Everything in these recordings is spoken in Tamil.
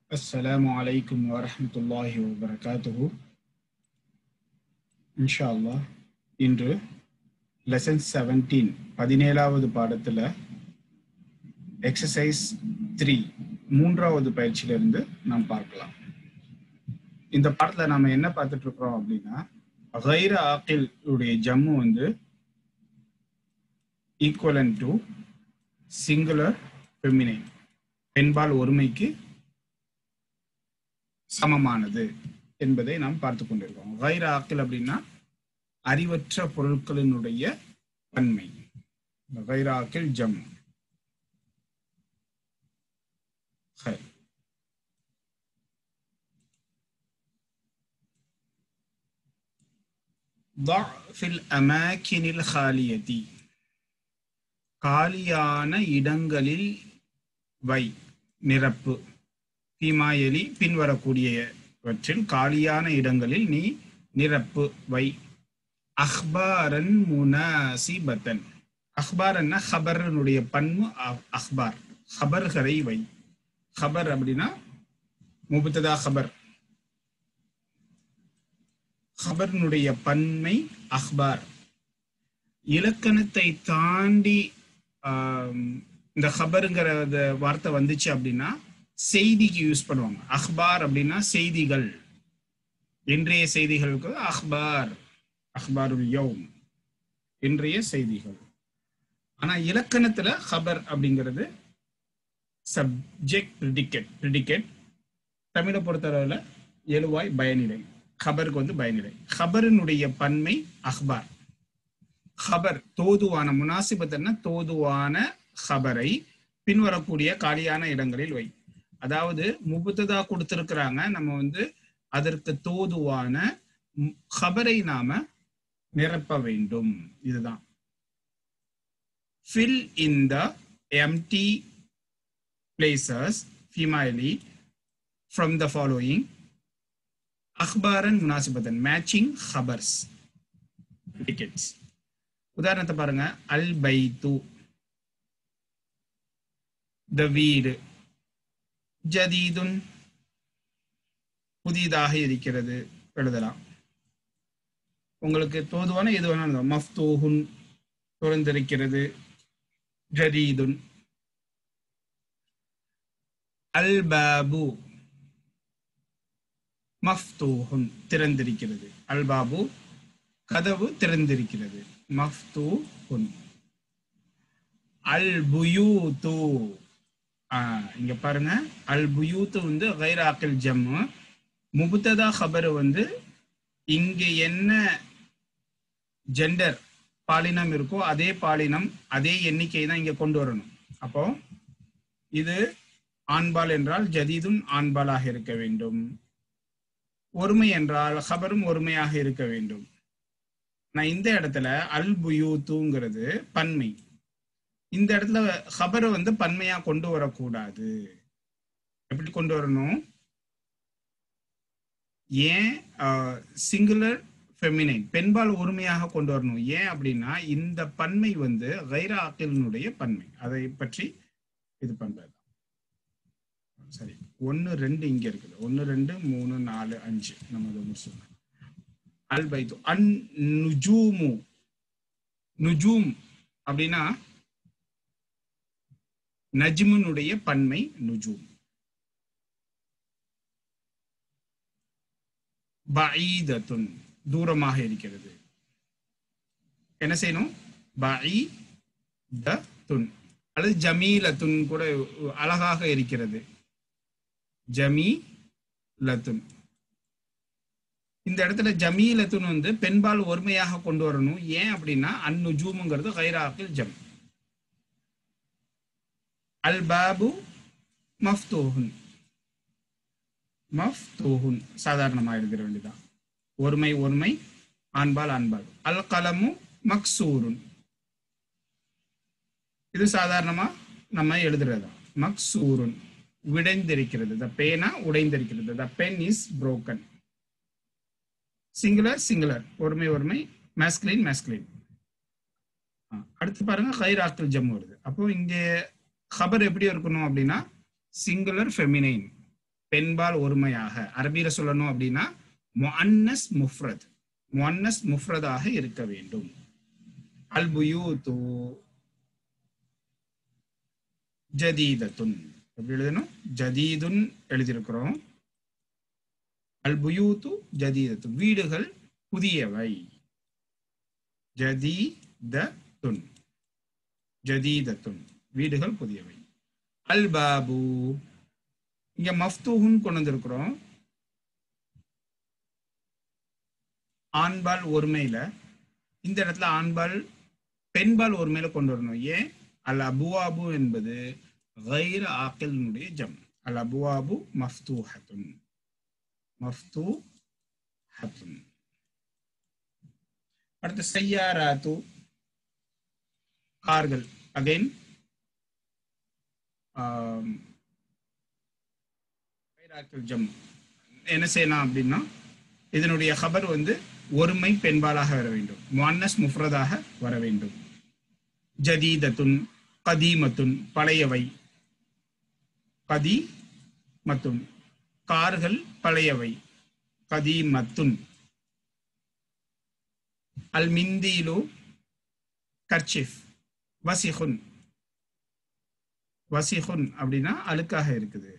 السلام عليكم ورحمة الله وبركاته இன்ஷா அல்லாஹ் இன்று லெசன் செவன்டீன் பதினேழாவது பாடத்தில் எக்ஸசைஸ் த்ரீ மூன்றாவது பயிற்சியிலிருந்து நாம் பார்க்கலாம் இந்த பாடத்தில் நாம என்ன பார்த்துட்டு இருக்கிறோம் அப்படின்னா கைர ஆக்கில் உடைய ஜம்மு வந்து ஈக்குவலன் டு சிங்குலர் ஃபெமினைன் பெண்பால் ஒருமைக்கு சமமானது என்பதை நாம் பார்த்து கொண்டிருக்கோம் கைர ஆக்கில் அப்படின்னா அறிவற்ற பொருட்களினுடைய தன்மை கைர ஆக்கில் ஜம் خير ضع في الأماكن الخالية காலியான இடங்களில் வை நிரப்பு பீமாயலி பின்வரக்கூடியவற்றில் காலியான இடங்களில் நீ நிரப்பு வை அஹ்பாரன் முனாசிபத்தன் அஹ்பாரன்னா ஹபரனுடைய பன்மு அஹ்பார் ஹபர்களை வை ஹபர் அப்படின்னா முபத்ததா ஹபர் ஹபர்னுடைய பன்மை அஹ்பார் இலக்கணத்தை தாண்டி இந்த ஹபருங்கிற வார்த்தை வந்துச்சு அப்படின்னா செய்திக்கு யூஸ் பண்ணுவாங்க அஹ்பார் அப்படின்னா செய்திகள் இன்றைய செய்திகளுக்கு அஹ்பார் அஹ்பாருல் யௌம் இன்றைய செய்திகள் ஆனா இலக்கணத்துல ஹபர் அப்படிங்கிறது சப்ஜெக்ட் ப்ரிடிகேட் ப்ரிடிகேட் தமிழை பொறுத்தளவில் எழுவாய் பயனிலை ஹபருக்கு வந்து பயனிலை ஹபரினுடைய பன்மை அஹ்பார் ஹபர் தோதுவான முனாசிபத்தன்னா தோதுவான ஹபரை பின்வரக்கூடிய காலியான இடங்களில் வை அதாவது முபுத்ததா கொடுத்திருக்கிறாங்க நம்ம வந்து அதற்கு தோதுவான ஹபரை நாம நிரப்ப வேண்டும் இதுதான் fill in the empty places female from the following அக்பாரன் முனாசிபத்தன் மேட்சிங் ஹபர்ஸ் டிக்கெட்ஸ் உதாரணத்தை பாருங்க அல் பைத்து த வீடு ஜதீதுன் புதிதாக இருக்கிறது எழுதலாம் உங்களுக்கு தோதுவான எது வேணாலும் மஃப்தூஹுன் திறந்திருக்கிறது ஜதீதுன் அல் பாபு மஃப்தூஹுன் திறந்திருக்கிறது அல் பாபு கதவு திறந்திருக்கிறது மஃப்தூஹுன் அல் புயூத்து இங்க பாருங்க அல் புயூத்து வந்து கைராக்கில் ஜம்மு முபுத்ததா ஹபர் வந்து இங்க என்ன ஜெண்டர் பாலினம் இருக்கோ அதே பாலினம் அதே எண்ணிக்கை தான் இங்க கொண்டு வரணும் அப்போ இது ஆண்பால் என்றால் ஜதீதும் ஆண்பாலாக இருக்க வேண்டும் ஒருமை என்றால் ஹபரும் ஒருமையாக இருக்க வேண்டும் நான் இந்த இடத்துல அல் புயூத்துங்கிறது பன்மை இந்த இடத்துல ஹபரை வந்து பன்மையா கொண்டு வரக்கூடாது எப்படி கொண்டு வரணும் ஏன் சிங்குலர் ஃபெமினைன் பெண்பால் ஒருமையாக கொண்டு வரணும் ஏன் அப்படின்னா இந்த பன்மை வந்து கைரா ஆக்கிலினுடைய பன்மை அதை பற்றி இது பண்றது சரி ஒன்னு ரெண்டு இங்க இருக்குது ஒன்னு ரெண்டு மூணு நாலு அஞ்சு நம்ம அதை முடிச்சோம் அல் பைத்து அன் நுஜூமு நுஜூம் அப்படின்னா நஜ்முனுடைய பன்மை நுஜூம் பஈதத்துன் தூரமாக இருக்கிறது என்ன செய்யணும் பஈ த துன் அல்லது ஜமீலத்துன் கூட அழகாக இருக்கிறது ஜமீ லத்துன் இந்த இடத்துல ஜமீலத்துன் வந்து பெண்பால் ஒருமையாக கொண்டு வரணும் ஏன் அப்படின்னா அந்நுஜூமுங்கிறது கைராக்கில் ஜம் அல் பாபு மஃப்தூஹுன் மஃப்தூஹுன் சாதாரணமா இருக்கிற வேண்டியதான் ஒருமை ஒருமை ஆண்பால் ஆண்பால் அல் கலமு மக்சூருன் இது சாதாரணமா நம்ம எழுதுறதா மக்சூருன் விடைந்திருக்கிறது த பேனா உடைந்திருக்கிறது the pen is broken singular singular ஒருமை ஒருமை மேஸ்கிலின் மேஸ்கிலின் அடுத்து பாருங்க ஹைராக்கள் ஜம் வருது அப்போ இங்கே ஹபர் எப்படி இருக்கணும் அப்படின்னா சிங்குலர் ஃபெமினைன் பெண்பால் ஒருமையாக அரபியில சொல்லணும் அப்படின்னா முஅன்னஸ் முஃப்ரத் முஅன்னஸ் முஃப்ரதாக இருக்க வேண்டும் அல் புயூத்து ஜதீதத்துன் எப்படி எழுதணும் ஜதீதுன் எழுதியிருக்கிறோம் அல் புயூத்து ஜதீதத்து வீடுகள் புதியவை ஜதீதத்துன் ஜதீதத்துன் வீடுகள் புதியவை அல் பாபு இங்க மஃப்தூஹுன் கொண்டு வந்திருக்கிறோம் ஆண்பால் ஒருமையில இந்த இடத்துல ஆண்பால் பெண்பால் ஒருமையில கொண்டு வரணும் ஏன் அல் அபுவாபு என்பது கைர ஆக்கிலினுடைய ஜம் அல் அபுவாபு மஃப்தூஹத்துன் மஃப்தூஹத்துன் அடுத்து சையாராத்து கார்கள் அகைன் ஜம் என்ன செய்யலாம் அப்படின்னா இதனுடைய ஹபர் வந்து ஒருமை பெண்பாலாக வர வேண்டும் முன்னஸ் முஃப்ரதாக வர வேண்டும் ஜதீதத்துன் கதீமத்துன் பழையவை கதி மத்துன் கார்கள் பழையவை கதீமத்துன் அல் மிந்தீலு கர்ச்சிஃப் வசிஹுன் வசிஹுன் அப்படின்னா அழுக்காக இருக்குது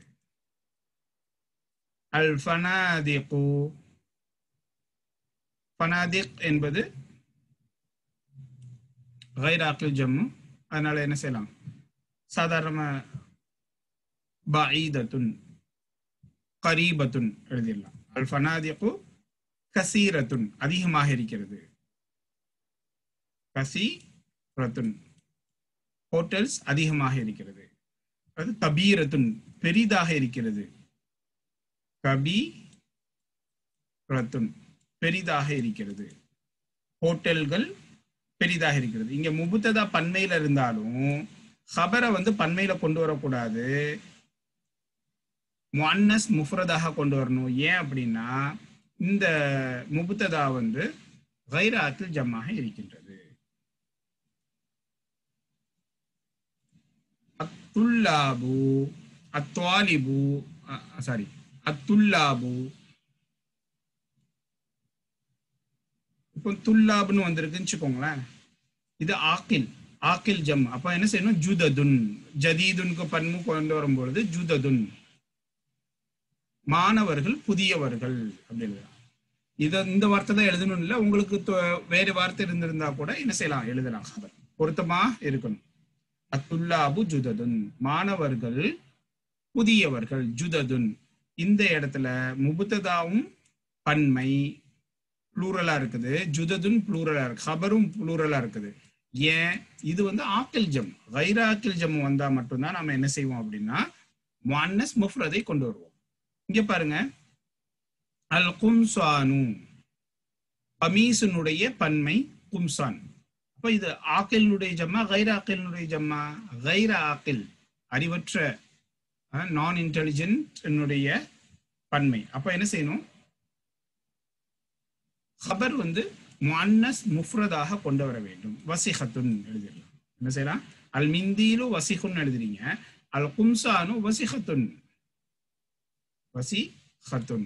அல் ஃபனாதிகு ஃபனாதிக் என்பது கைராக்கில் ஜம்மு அதனால என்ன செய்யலாம் சாதாரண பஈதத்துன் கரீபத்துன் எழுதிடலாம் அல் ஃபனாதிகு கசீரத்துன் அதிகமாக இருக்கிறது கசீரத்துன் ஹோட்டல்ஸ் அதிகமாக இருக்கிறது அது கபீரத்துன் பெரிதாக இருக்கிறது கபி ரத்துன் பெரிதாக இருக்கிறது ஹோட்டல்கள் பெரிதாக இருக்கிறது இங்க முபுத்ததா பன்மையில இருந்தாலும் ஹபரை வந்து பன்மையில கொண்டு வரக்கூடாது முன்னஸ் முஃப்ரதாக கொண்டு வரணும் ஏன் அப்படின்னா இந்த முபுத்ததா வந்து கைராத்தில் ஜம்மாக இருக்கின்றது அத்துல்லாபு அத்வாலிபு சாரி அத்துல்லாபு இப்போ துல்லாப்னு வந்திருக்குன்னு வச்சுக்கோங்களேன் இது ஆக்கில் ஆக்கில் ஜம் அப்ப என்ன செய்யணும் ஜுததுன் ஜதீதுன்க்கு பன்மு கொண்டு வரும்பொழுது ஜுததுன் மாணவர்கள் புதியவர்கள் அப்படின்னு இத இந்த வார்த்தை தான் எழுதணும் இல்லை உங்களுக்கு வேறு வார்த்தை இருந்திருந்தா கூட என்ன செய்யலாம் எழுதலாம் அவர் பொருத்தமா இருக்கணும் அத்துல்லாபு ஜுததுன் மாணவர்கள் புதியவர்கள் ஜுததுன் இந்த இடத்துல முபுத்ததாவும் பன்மை ப்ளூரலா இருக்குது ஜுததுன் ப்ளூரலா இருக்கு ஹபரும் ப்ளூரலா இருக்குது ஏன் இது வந்து ஆக்கில் ஜம் வைராக்கில் ஜம் வந்தா மட்டும்தான் நம்ம என்ன செய்வோம் அப்படின்னா முன்னஸ் முஃப்ரதை கொண்டு வருவோம் இங்க பாருங்க அல் கும்சானு கமீசனுடைய பன்மை கும்சான் அப்ப இது ஆக்கிலுடைய ஜம்மா கைர ஆக்கிலுடைய ஜம்மா கைர ஆக்கில் அறிவற்ற நான் இன்டெலிஜென்ட் என்னுடைய பன்மை அப்ப என்ன செய்யணும் ஹபர் வந்து முன்னஸ் முஃப்ரதாக கொண்டு வர வேண்டும் வசிஹத்துன் எழுதிடலாம் என்ன செய்யலாம் அல் மிந்தீலு வசிஹுன் எழுதுறீங்க அல் கும்சானு வசிஹத்துன் வசிஹத்துன்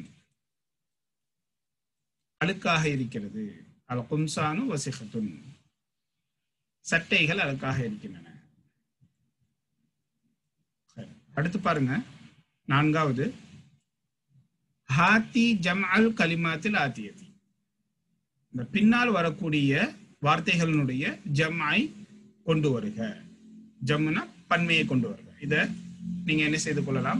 அழுக்காக இருக்கிறது அல் கும்சானு வசிஹத்துன் சட்டைகள் அழுக்காக இருக்கின்றன அடுத்து பாருங்க நான்காவது ஹாத்தி ஜம் அல் கலிமாத்தில் ஆத்தியதி இந்த பின்னால் வரக்கூடிய வார்த்தைகளினுடைய ஜம்ஐ கொண்டு வருக ஜம்முனா பன்மையை கொண்டு வருக இத நீங்க என்ன செய்து கொள்ளலாம்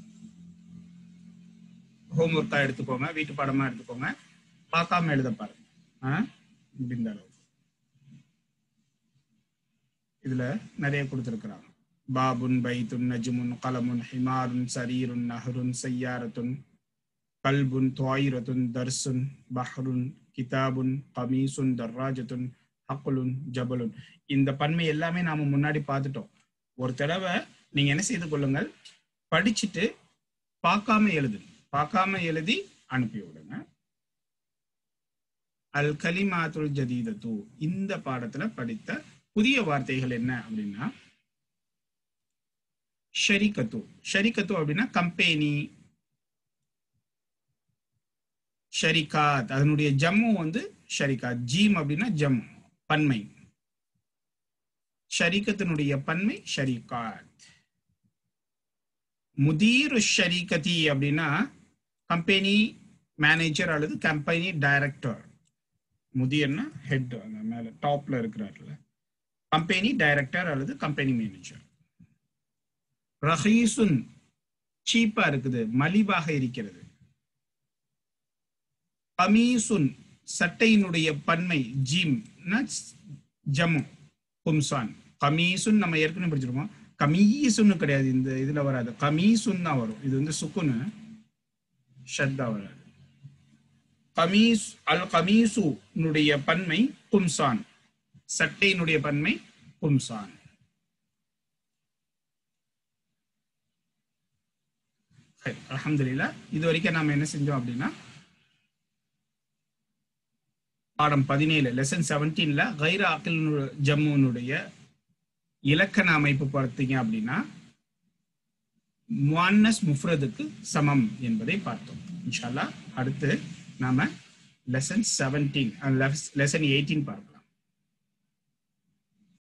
ஹோம் ஒர்க்கா எடுத்துக்கோங்க வீட்டு பாடமா எடுத்துக்கோங்க பார்க்காம எழுத பாருங்க முடிந்த அளவு இதுல நிறைய கொடுத்துருக்குறாங்க பாபுன் பைத்துன் நஜுமுன் கலமுன் ஹிமாருன் சரீருன் நஹருன் சையாரத்துன் கல்புன் துவாயிரத்துன் தர்சுன் பஹ்ருன் கிதாபுன் கமீசுன் தர்ராஜத்துன் ஹக்குலுன் ஜபலுன் இந்த பன்மை எல்லாமே நாம முன்னாடி பார்த்துட்டோம் ஒரு தடவை நீங்க என்ன செய்து கொள்ளுங்கள் படிச்சுட்டு பார்க்காம எழுது பார்க்காம எழுதி அனுப்பி விடுங்க அல் கலிமாத்துல் ஜதீதத்து இந்த பாடத்துல படித்த புதிய வார்த்தைகள் என்ன அப்படின்னா ஷரிகத்து ஷரிகத்து அப்படின்னா கம்பெனி ஷரிகாத் அதனுடைய ஜம்மு வந்து ஷரிகாத் ஜீம் அப்படின்னா ஜம் பன்மை ஷரிகத்தினுடைய பன்மை ஷரிகாத் முதீரு ஷரிகதி அப்படின்னா கம்பெனி மேனேஜர் அல்லது கம்பெனி டைரக்டர் முதியர்னா ஹெட் அந்த மேல டாப்ல இருக்கிறார்ல கம்பெனி டைரக்டர் அல்லது கம்பெனி மேனேஜர் ரஹீசுன் சீப்பா இருக்குது மலிவாக இருக்கிறது கமீசுன் சட்டையினுடைய பன்மை ஜீம் ஜம்மு கும்சான் கமீசுன் நம்ம ஏற்கனவே படிச்சிருக்கோம் கமீசுன்னு கிடையாது இந்த இதுல வராது கமீசுன் தான் வரும் இது வந்து சுக்குன்னு ஷத்தா வராது கமீஸ் அல் கமீசுனுடைய பன்மை கும்சான் சட்டையினுடைய பன்மை கும்சான் அலமதுல்லா இது வரைக்கும் நாம என்ன செஞ்சோம் அப்படின்னா பாடம் பதினேழு லெசன் செவன்டீன்ல கைர அக்கில் ஜம்முனுடைய இலக்கண அமைப்பு பார்த்தீங்க அப்படின்னா முவான்னஸ் முஃப்ரதுக்கு சமம் என்பதை பார்த்தோம் இன்ஷால்லா அடுத்து நாம லெசன் செவன்டீன் லெசன் எயிட்டீன் பார்க்கலாம்